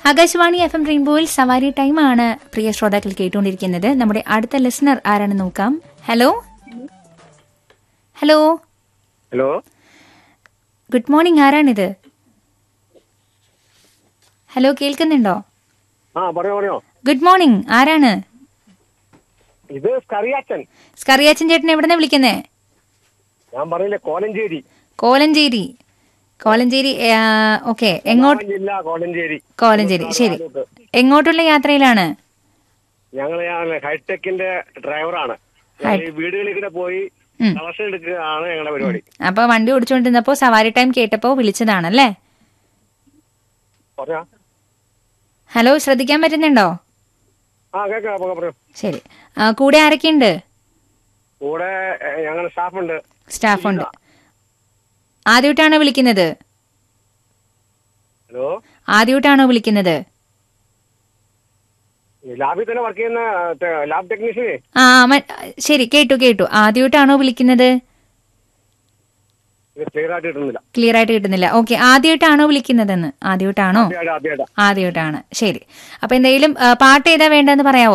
Akashvani F M റെയിൻബോയിൽ സവാരി ടൈമാണ് പ്രിയ ശ്രോതാക്കൾ കേട്ടുകൊണ്ടിരിക്കുന്നത് നമ്മുടെ അടുത്ത ലിസണർ ആരാണെന്ന് നോക്കാം hello hello hello good morning ആരാണിത് ഹലോ കേൾക്കുന്നുണ്ടോ ആ പറഞ്ഞോ പറഞ്ഞോ ഗുഡ് മോർണിംഗ് ആരാണ് ഇത് സ്കറിയാച്ചൻ സ്കറിയാച്ചൻ ചേട്ടൻ എവിടെ വിളിക്കുന്നേ ഞാൻ പറഞ്ഞില്ലേ കോലഞ്ചേരി കോലഞ്ചേരി കോലഞ്ചേരി ഓക്കെ എങ്ങോട്ട് എറണാകുളം ജില്ല കോലഞ്ചേരി കോലഞ്ചേരി ശരി എങ്ങോട്ടുള്ള യാത്രയിലാണ് ഞങ്ങൾ ഹൈടെക്കിന്റെ ഡ്രൈവറാണ് ഞങ്ങൾ ഈ വീടുകളിൽ കൂടെ പോയി ഉം. കളക്ഷൻ എടുക്കുകയാണ് ഞങ്ങളുടെ പരിപാടി അപ്പൊ വണ്ടി ഓടിച്ചുകൊണ്ടിരുന്നപ്പോ സവാരി ടൈം കേട്ടപ്പോ വിളിച്ചതാണല്ലേ പറഞ്ഞോ ഹലോ ശ്രദ്ധിക്കാൻ പറ്റുന്നുണ്ടോ ആ കേൾക്കാം പറഞ്ഞോ പറഞ്ഞോ ശരി ആ, കൂടെ ആരൊക്കെയുണ്ട് കൂടെ ഞങ്ങളുടെ സ്റ്റാഫുണ്ട് സ്റ്റാഫുണ്ട് ആദ്യമായിട്ടാണോ വിളിക്കുന്നത് ഹലോ ആദ്യമായിട്ടാണോ വിളിക്കുന്നത് ഈ ലാബിൽ തന്നെ വർക്ക് ചെയ്യുന്ന ടെ- ലാബ് ടെക്നീഷ്യനെ ആ മ- ശരി കേട്ടു കേട്ടു ആദ്യമായിട്ടാണോ വിളിക്കുന്നത് ഇത് ക്ലിയർ ആയിട്ട് കിട്ടുന്നില്ല ക്ലിയർ ആയിട്ട് കിട്ടുന്നില്ല ഓക്കെ ആദ്യമായിട്ടാണോ വിളിക്കുന്നതെന്ന് ആദ്യമായിട്ടാണോ ആദ്യമായിട്ട് ആദ്യമായിട്ട് ആദ്യമായിട്ടാണ് ശരി അപ്പൊ എന്തെങ്കിലും ആ, പാട്ട് ഏതാ വേണ്ടതെന്ന് പറയാവോ